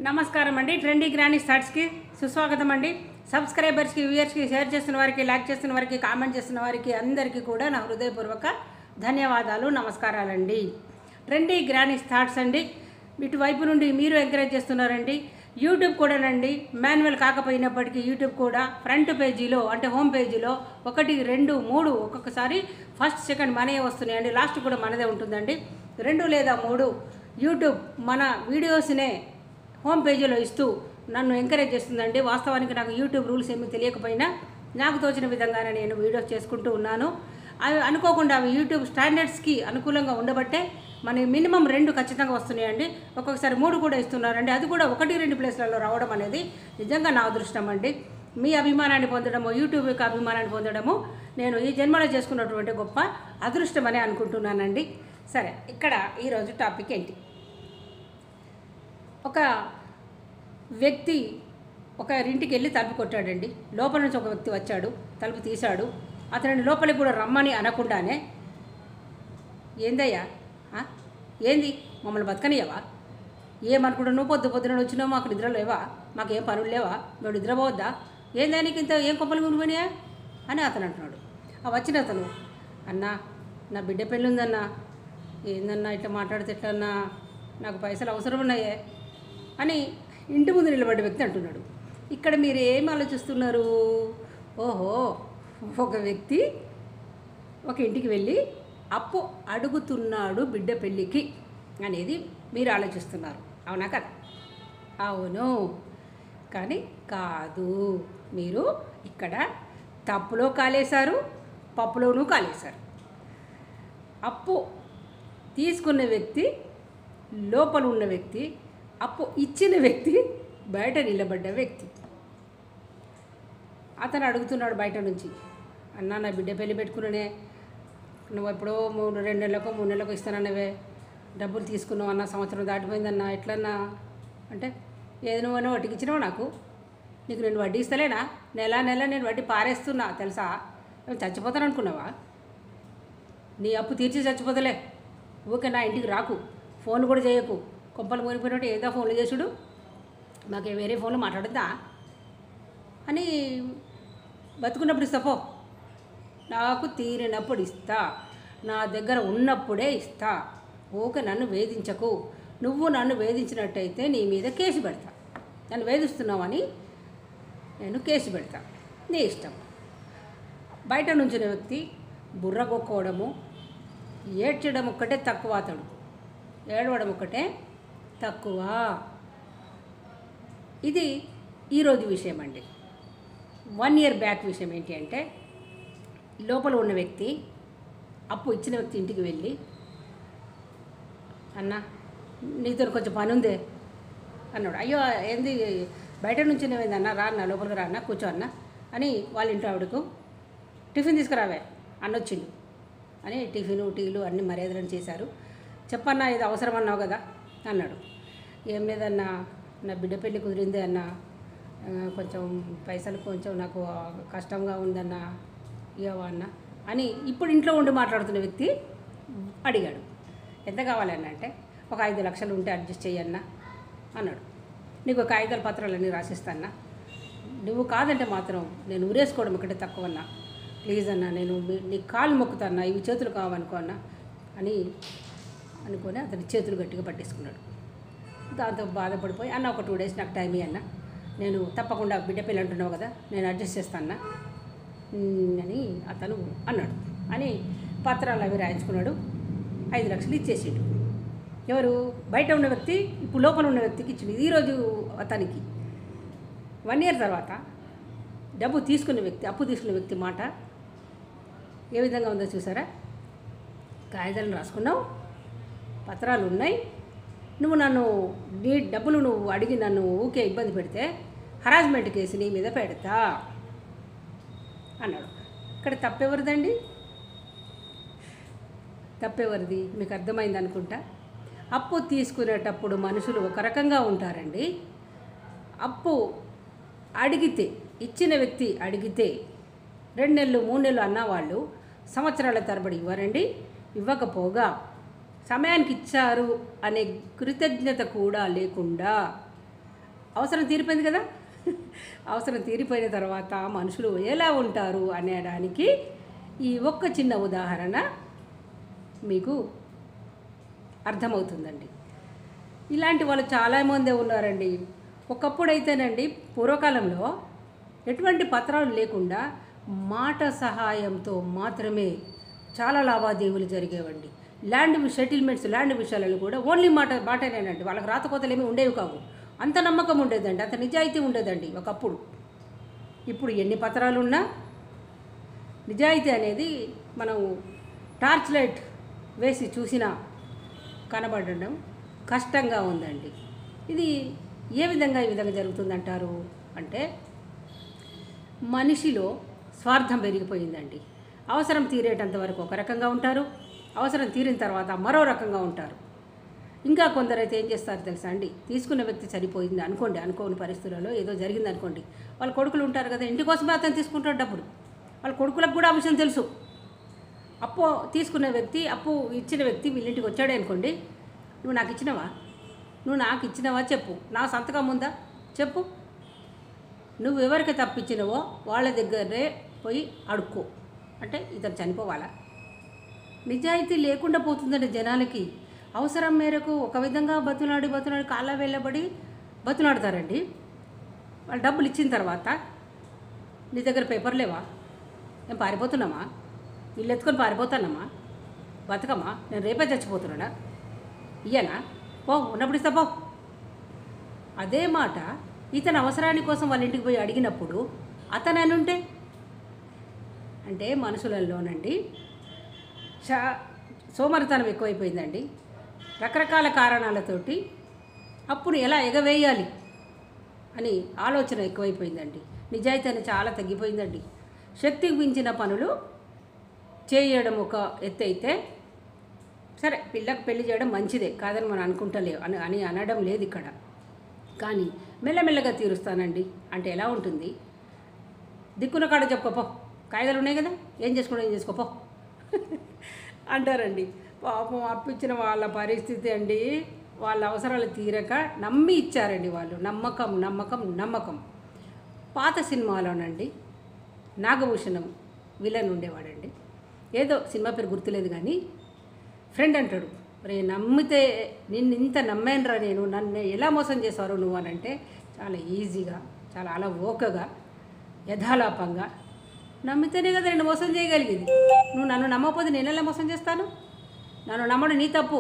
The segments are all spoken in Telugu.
నమస్కారం అండి ట్రెండీ గ్రానీ స్టార్ట్స్కి సుస్వాగతం అండి సబ్స్క్రైబర్స్కి వ్యూయర్స్కి షేర్ చేస్తున్న వారికి లైక్ చేస్తున్న వారికి కామెంట్ చేస్తున్న వారికి అందరికీ కూడా నా హృదయపూర్వక ధన్యవాదాలు నమస్కారాలండి ట్రెండీ గ్రానీ స్టార్ట్స్ అండి ఇటువైపు నుండి మీరు ఎంకరేజ్ చేస్తున్నారండి యూట్యూబ్ కూడానండి మాన్యువల్ కాకపోయినప్పటికీ యూట్యూబ్ కూడా ఫ్రంట్ పేజీలో అంటే హోమ్ పేజీలో ఒకటి రెండు మూడు ఒక్కొక్కసారి ఫస్ట్ సెకండ్ మనయే వస్తున్నాయండి లాస్ట్ కూడా మనదే ఉంటుందండి రెండు లేదా మూడు యూట్యూబ్ మన వీడియోస్నే హోమ్ పేజీలో ఇస్తూ నన్ను ఎంకరేజ్ చేస్తుందండి వాస్తవానికి నాకు యూట్యూబ్ రూల్స్ ఏమీ తెలియకపోయినా నాకు తోచిన విధంగానే నేను వీడియోస్ చేసుకుంటూ ఉన్నాను అవి అనుకోకుండా అవి యూట్యూబ్ స్టాండర్డ్స్కి అనుకూలంగా ఉండబట్టే మన మినిమం రెండు ఖచ్చితంగా వస్తున్నాయండి ఒక్కొక్కసారి మూడు కూడా ఇస్తున్నారండి అది కూడా ఒకటి రెండు ప్లేస్లలో రావడం అనేది నిజంగా నా అదృష్టం అండి మీ అభిమానాన్ని పొందడము యూట్యూబ్ యొక్క అభిమానాన్ని పొందడము నేను ఈ జన్మలో చేసుకున్నటువంటి గొప్ప అదృష్టం అని అనుకుంటున్నానండి సరే ఇక్కడ ఈరోజు టాపిక్ ఏంటి ఒక వ్యక్తి ఒక ఇంటికి వెళ్ళి తలుపు కొట్టాడండి లోపల నుంచి ఒక వ్యక్తి వచ్చాడు తలుపు తీశాడు అతనిని లోపలికి కూడా రమ్మని అనకుండానే ఏందయ్యా ఆ? ఏంది మమ్మల్ని బతకనియవా ఏమనుకుంటా నువ్వు పొద్దు పొద్దున వచ్చినావు మాకు నిద్ర లేవా మాకేం పనులు లేవా మేము నిద్రపోవద్దా ఏందా నీకు ఇంత ఏం కొప్పలు మునిపోయినాయా అని అతను అంటున్నాడు ఆ వచ్చిన అతను అన్నా నా బిడ్డ పెళ్ళి ఉందన్నా ఏందన్నా ఇట్లా మాట్లాడితే ఎట్లన్నా నాకు పైసలు అవసరం ఉన్నాయే అని ఇంటి ముందు నిలబడ్డ వ్యక్తి అంటున్నాడు ఇక్కడ మీరు ఏం ఆలోచిస్తున్నారు ఓహో ఒక వ్యక్తి ఒక ఇంటికి వెళ్ళి అప్పు అడుగుతున్నాడు బిడ్డ పెళ్ళికి అనేది మీరు ఆలోచిస్తున్నారు అవునా కదా అవును కానీ కాదు మీరు ఇక్కడ తప్పులో కాలేశారు పప్పులోనూ కాలేశారు అప్పు తీసుకున్న వ్యక్తి లోపల ఉన్న వ్యక్తి అప్పు ఇచ్చిన వ్యక్తి బయట నిలబడ్డ వ్యక్తి అతను అడుగుతున్నాడు బయట నుంచి అన్నా నా బిడ్డ పెళ్లి పెట్టుకున్నానే నువ్వు ఎప్పుడో మూడు రెండు నెలలకు మూడు నెలలకు ఇస్తానన్నవే డబ్బులు తీసుకున్నావు అన్న సంవత్సరం దాటిపోయిందన్నా ఎట్లన్నా అంటే ఏది నువ్వనో వడ్డీకి ఇచ్చినావు నాకు నీకు నేను వడ్డీ ఇస్తలేనా నెల నెల నేను వడ్డీ పారేస్తున్నా తెలుసా నేను చచ్చిపోతాను అనుకున్నావా నీ అప్పు తీర్చి చచ్చిపోతలే ఊకే నా ఇంటికి రాకు ఫోన్ కూడా చేయకు కొంపలు మునిగిపోయినట్టు ఏదో ఫోన్లు చేసుడు మాకే వేరే ఫోన్లో మాట్లాడద్దా అని బతుకున్నప్పుడు ఇస్తా పో నాకు తీరినప్పుడు ఇస్తా నా దగ్గర ఉన్నప్పుడే ఇస్తా ఊకే నన్ను వేధించకు నువ్వు నన్ను వేధించినట్టయితే నీ మీద కేసు పెడతా నన్ను వేధిస్తున్నావని నేను కేసు పెడతా నీ ఇష్టం బయట నుంచిన వ్యక్తి బుర్ర కొక్కోవడము ఏడ్చడం ఒక్కటే తక్కువ అతడు ఏడవడం ఒక్కటే తక్కువ ఇది ఈరోజు విషయం అండి వన్ ఇయర్ బ్యాక్ విషయం ఏంటి అంటే లోపల ఉన్న వ్యక్తి అప్పు ఇచ్చిన వ్యక్తి ఇంటికి వెళ్ళి అన్న నీతో కొంచెం పని ఉందే అన్నాడు అయ్యో ఏంది బయట నుంచి ఏమైంది అన్న రా అన్న లోపలికి రా అన్న కూర్చో అన్న అని వాళ్ళ ఇంట్లో ఆవిడకు టిఫిన్ తీసుకురావే అన్నొచ్చిండు అని టిఫిన్ టీలు అన్ని మర్యాదలను చేశారు చెప్పన్నా ఇది అవసరం అన్నావు కదా అన్నాడు ఏం లేదన్నా నా బిడ్డ పెళ్ళి కుదిరింది అన్న ఆ, కొంచెం పైసలు కొంచెం నాకు కష్టంగా ఉందన్న ఇవ్వవా అన్న అని ఇప్పుడు ఇంట్లో ఉండి మాట్లాడుతున్న వ్యక్తి అడిగాడు ఎంత కావాలన్న అంటే ఒక ఐదు లక్షలు ఉంటే అడ్జస్ట్ చెయ్యన్నా అన్నాడు నీకు కాగితాల పత్రాలన్నీ రాసిస్తానా నువ్వు కాదంటే మాత్రం నేను ఊరేసుకోవడం ఒకటే తక్కువ అన్నా ప్లీజ్ అన్న నేను మీ- నీ కాళ్ళు మొక్కుతాన్నా ఇవి చేతులు కావనుకో అన్న అని అనుకొని అతని చేతులు గట్టిగా పట్టేసుకున్నాడు దాంతో బాధపడిపోయి అన్న ఒక టూ డేస్ నాకు టైం ఇయ్యి అన్న నేను తప్పకుండా బిడ్డ పిల్ల అంటున్నావు కదా నేను అడ్జస్ట్ చేస్తాను అని అతను అన్నాడు అని పత్రాలు అవి రాయించుకున్నాడు ఐదు లక్షలు ఇచ్చేసాడు ఎవరు బయట ఉన్న వ్యక్తి ఇప్పుడు లోపల ఉన్న వ్యక్తికి ఇచ్చింది ఈరోజు అతనికి వన్ ఇయర్ తర్వాత డబ్బు తీసుకున్న వ్యక్తి అప్పు తీసుకున్న వ్యక్తి మాట ఏ విధంగా ఉందో చూసారా కాగితాలను రాసుకున్నావు పత్రాలు ఉన్నాయి నువ్వు నన్ను నీ డబ్బులు నువ్వు అడిగి నన్ను ఊకే ఇబ్బంది పెడితే హరాస్మెంట్ కేసు నీ మీద పెడతా అన్నాడు ఇక్కడ తప్పెవరిదండి తప్పెవరిది మీకు అర్థమైంది అనుకుంటా అప్పు తీసుకునేటప్పుడు మనుషులు ఒక రకంగా ఉంటారండి అప్పు అడిగితే ఇచ్చిన వ్యక్తి అడిగితే రెండు నెలలు మూడు నెలలు అన్నవాళ్ళు సంవత్సరాల తరబడి ఇవ్వరండి ఇవ్వకపోగా సమయానికి ఇచ్చారు అనే కృతజ్ఞత కూడా లేకుండా అవసరం తీరిపోయింది కదా అవసరం తీరిపోయిన తర్వాత మనుషులు ఎలా ఉంటారు అనేదానికి ఈ ఒక్క చిన్న ఉదాహరణ మీకు అర్థమవుతుందండి ఇలాంటి వాళ్ళు చాలామంది ఉన్నారండి ఒకప్పుడు అయితేనండి పూర్వకాలంలో ఎటువంటి పత్రాలు లేకుండా మాట సహాయంతో మాత్రమే చాలా లావాదేవీలు జరిగేవండి ల్యాండ్ సెటిల్మెంట్స్ ల్యాండ్ విషయాలలో కూడా ఓన్లీ మాట మాటనేనండి వాళ్ళకి రాతకోతలు ఏమీ ఉండేవి కావు అంత నమ్మకం ఉండేదండి అంత నిజాయితీ ఉండేదండి ఒకప్పుడు ఇప్పుడు ఎన్ని పత్రాలు ఉన్నా నిజాయితీ అనేది మనం టార్చ్ లైట్ వేసి చూసినా కనబడడం కష్టంగా ఉందండి ఇది ఏ విధంగా ఈ విధంగా జరుగుతుందంటారు అంటే మనిషిలో స్వార్థం పెరిగిపోయిందండి అవసరం తీరేటంత వరకు ఒక రకంగా ఉంటారు అవసరం తీరిన తర్వాత మరో రకంగా ఉంటారు ఇంకా కొందరైతే ఏం చేస్తారు తెలుసా అండి తీసుకున్న వ్యక్తి చనిపోయింది అనుకోండి అనుకోని పరిస్థితులలో ఏదో జరిగింది అనుకోండి వాళ్ళ కొడుకులు ఉంటారు కదా ఇంటి కోసమే అతను తీసుకుంటాడు డబ్బులు వాళ్ళ కొడుకులకు కూడా ఆ విషయం తెలుసు అప్పు తీసుకున్న వ్యక్తి అప్పు ఇచ్చిన వ్యక్తి వీళ్ళింటికి వచ్చాడే అనుకోండి నువ్వు నాకు ఇచ్చినవా నువ్వు నాకు ఇచ్చినవా చెప్పు నా సంతకం ఉందా చెప్పు నువ్వు ఎవరికి తప్పించినవో వాళ్ళ దగ్గరే పోయి అడుక్కో అంటే ఇతను చనిపోవాలా నిజాయితీ లేకుండా పోతుందండి జనాలకి అవసరం మేరకు ఒక విధంగా బతులాడి బతులాడి కాళ్ళ వెళ్ళబడి బతులాడతారండి వాళ్ళు డబ్బులు ఇచ్చిన తర్వాత నీ దగ్గర పేపర్ లేవా నేను పారిపోతున్నామా ఇల్లు ఎత్తుకొని పారిపోతానమ్మా బతకమ్మా నేను రేపే చచ్చిపోతున్నానా ఇయ్యనా పో ఉన్నప్పుడు ఇస్తా పో అదే మాట ఇతని అవసరాని కోసం వాళ్ళ ఇంటికి పోయి అడిగినప్పుడు అతను అని ఉంటే అంటే మనుషులలోనండి చా సోమరితనం ఎక్కువైపోయిందండి రకరకాల కారణాలతోటి అప్పుడు ఎలా ఎగవేయాలి అని ఆలోచన ఎక్కువైపోయిందండి నిజాయితీ అనేది చాలా తగ్గిపోయిందండి శక్తికి మించిన పనులు చేయడం ఒక ఎత్తు అయితే సరే పిల్లకు పెళ్లి చేయడం మంచిదే కాదని మనం అనుకుంటలే అని అని అనడం లేదు ఇక్కడ కానీ మెల్లమెల్లగా తీరుస్తానండి అంటే ఎలా ఉంటుంది దిక్కున కాడ చెప్పుకోపో కాయిదాలు ఉన్నాయి కదా ఏం చేసుకోవడం ఏం చేసుకోపో అంటారండి పాపం అప్పిచ్చిన వాళ్ళ పరిస్థితి అండి వాళ్ళ అవసరాలు తీరక నమ్మి ఇచ్చారండి వాళ్ళు నమ్మకం నమ్మకం నమ్మకం పాత సినిమాలోనండి నాగభూషణం విలన్ ఉండేవాడండి ఏదో సినిమా పేరు గుర్తులేదు కానీ ఫ్రెండ్ అంటాడు రే నమ్మితే నిన్ను ఇంత నమ్మానురా నేను నన్ను ఎలా మోసం చేశారు నువ్వు అని అంటే చాలా ఈజీగా చాలా అలా ఓకగా యథాలాపంగా నమ్మితేనే కదా నేను మోసం చేయగలిగేది నువ్వు నన్ను నమ్మకపోతే నేను ఎలా మోసం చేస్తాను నన్ను నమ్మడం నీ తప్పు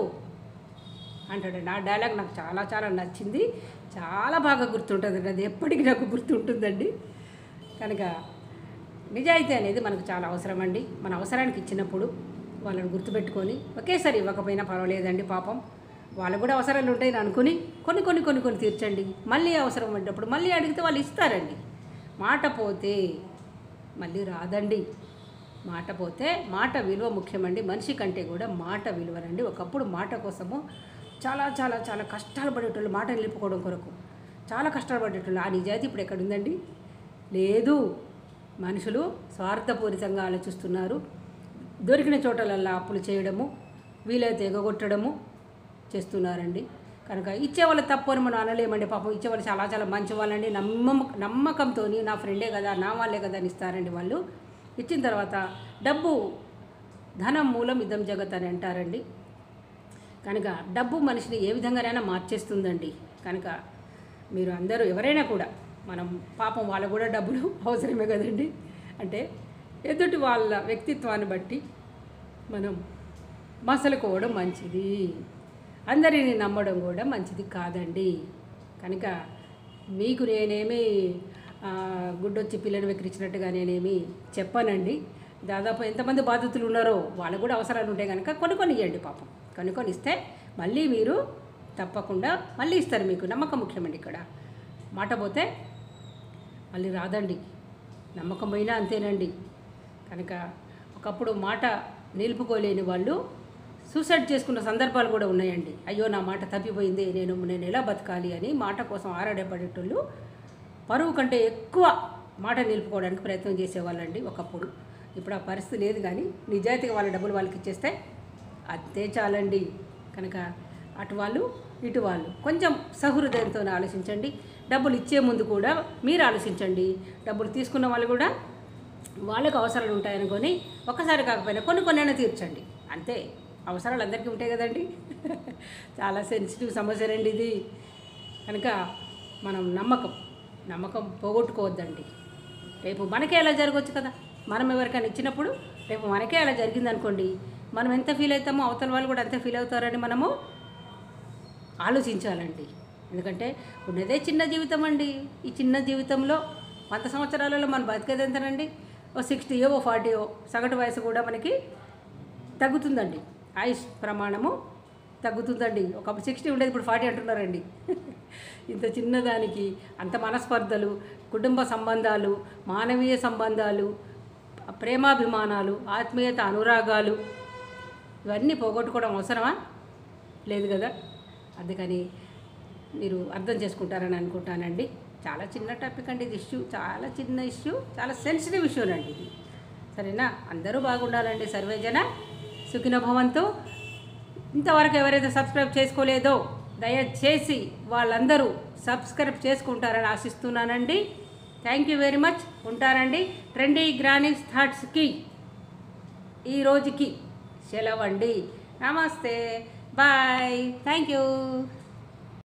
అంటాడండి ఆ డైలాగ్ నాకు చాలా చాలా నచ్చింది చాలా బాగా గుర్తుంటుందండి అది ఎప్పటికీ నాకు గుర్తుంటుందండి కనుక నిజాయితీ అనేది మనకు చాలా అవసరం అండి మన అవసరానికి ఇచ్చినప్పుడు వాళ్ళని గుర్తుపెట్టుకొని ఒకేసారి ఇవ్వకపోయినా పర్వాలేదండి పాపం వాళ్ళకు కూడా అవసరాలు ఉంటాయని అనుకుని కొన్ని కొన్ని కొన్ని కొన్ని తీర్చండి మళ్ళీ అవసరం పడ్డప్పుడు మళ్ళీ అడిగితే వాళ్ళు ఇస్తారండి మాట పోతే మళ్ళీ రాదండి మాట పోతే మాట విలువ ముఖ్యమండి మనిషి కంటే కూడా మాట విలువనండి ఒకప్పుడు మాట కోసము చాలా చాలా చాలా కష్టాలు పడేటోళ్ళు మాట నిలుపుకోవడం కొరకు చాలా కష్టాలు పడేటోళ్ళు ఆ నిజాయితీ ఇప్పుడు ఎక్కడుందండి లేదు మనుషులు స్వార్థపూరితంగా ఆలోచిస్తున్నారు దొరికిన చోటలల్లా అప్పులు చేయడము వీలైతే ఎగగొట్టడము చేస్తున్నారండి కనుక ఇచ్చేవాళ్ళు తప్పు అని మనం అనలేమండి పాపం ఇచ్చేవాళ్ళు చాలా చాలా మంచి వాళ్ళండి నమ్మం నమ్మకంతో నా ఫ్రెండే కదా నా వాళ్ళే కదా అని ఇస్తారండి వాళ్ళు ఇచ్చిన తర్వాత డబ్బు ధనం మూలం ఇదం జగత్ అని అంటారండి కనుక డబ్బు మనిషిని ఏ విధంగానైనా మార్చేస్తుందండి కనుక మీరు అందరూ ఎవరైనా కూడా మనం పాపం వాళ్ళకు కూడా డబ్బులు అవసరమే కదండి అంటే ఎదుటి వాళ్ళ వ్యక్తిత్వాన్ని బట్టి మనం మసలుకోవడం మంచిది అందరిని నమ్మడం కూడా మంచిది కాదండి కనుక మీకు నేనేమి ఆ, గుడ్డొచ్చి పిల్లని వెక్కిరించినట్టుగా నేనేమి చెప్పానండి దాదాపు ఎంతమంది బాధితులు ఉన్నారో వాళ్ళకు కూడా అవసరాలు ఉంటాయి కనుక కొన్ని కొన్ని ఇవ్వండి పాపం కొన్ని కొన్ని ఇస్తే మళ్ళీ మీరు తప్పకుండా మళ్ళీ ఇస్తారు మీకు నమ్మకం ముఖ్యమండి ఇక్కడ మాట పోతే మళ్ళీ రాదండి నమ్మకం పోయినా అంతేనండి కనుక ఒకప్పుడు మాట నిలుపుకోలేని వాళ్ళు సూసైడ్ చేసుకున్న సందర్భాలు కూడా ఉన్నాయండి అయ్యో నా మాట తప్పిపోయింది నేను నేను ఎలా బతకాలి అని మాట కోసం ఆరాడపడేటోళ్ళు పరువు కంటే ఎక్కువ మాట నిలుపుకోవడానికి ప్రయత్నం చేసేవాళ్ళండి ఒకప్పుడు ఇప్పుడు ఆ పరిస్థితి లేదు కానీ నిజాయితీగా వాళ్ళ డబ్బులు వాళ్ళకి ఇచ్చేస్తే అంతే చాలండి కనుక అటు వాళ్ళు ఇటు వాళ్ళు కొంచెం సహృదయంతో ఆలోచించండి డబ్బులు ఇచ్చే ముందు కూడా మీరు ఆలోచించండి డబ్బులు తీసుకున్న వాళ్ళు కూడా వాళ్ళకు అవసరాలు ఉంటాయనుకొని ఒక్కసారి కాకపోయినా కొన్ని కొన్నైనా తీర్చండి అంతే అవసరాలు అందరికీ ఉంటాయి కదండి చాలా సెన్సిటివ్ సమస్యలండి ఇది కనుక మనం నమ్మకం నమ్మకం పోగొట్టుకోవద్దండి రేపు మనకే అలా జరగవచ్చు కదా మనం ఎవరికైనా ఇచ్చినప్పుడు రేపు మనకే అలా జరిగింది అనుకోండి మనం ఎంత ఫీల్ అవుతామో అవతల వాళ్ళు కూడా అంతే ఫీల్ అవుతారని మనము ఆలోచించాలండి ఎందుకంటే ఉన్నదే చిన్న జీవితం అండి ఈ చిన్న జీవితంలో వంద సంవత్సరాలలో మనం బతికేది ఎంతనండి ఓ సిక్స్టీయో ఓ ఫార్టీయో సగటు వయసు కూడా మనకి తగ్గుతుందండి ఆయుష్ ప్రమాణము తగ్గుతుందండి ఒకప్పుడు సిక్స్టీ ఉండేది ఇప్పుడు ఫార్టీ అంటున్నారండి ఇంత చిన్నదానికి అంత మనస్పర్ధలు కుటుంబ సంబంధాలు మానవీయ సంబంధాలు ప్రేమాభిమానాలు ఆత్మీయత అనురాగాలు ఇవన్నీ పోగొట్టుకోవడం అవసరమా లేదు కదా అందుకని మీరు అర్థం చేసుకుంటారని అనుకుంటానండి చాలా చిన్న టాపిక్ అండి ఇది ఇష్యూ చాలా చిన్న ఇష్యూ చాలా సెన్సిటివ్ ఇష్యూ అండి ఇది సరేనా అందరూ బాగుండాలండి సర్వేజన సుఖిన భవంతో ఇంతవరకు ఎవరైతే సబ్స్క్రైబ్ చేసుకోలేదో దయచేసి వాళ్ళందరూ సబ్స్క్రైబ్ చేసుకుంటారని ఆశిస్తున్నానండి థ్యాంక్ యూ వెరీ మచ్ ఉంటారండి ట్రెండీ గ్రానిక్స్ థాట్స్కి ఈ రోజుకి సెలవండి నమస్తే బాయ్ థ్యాంక్ యూ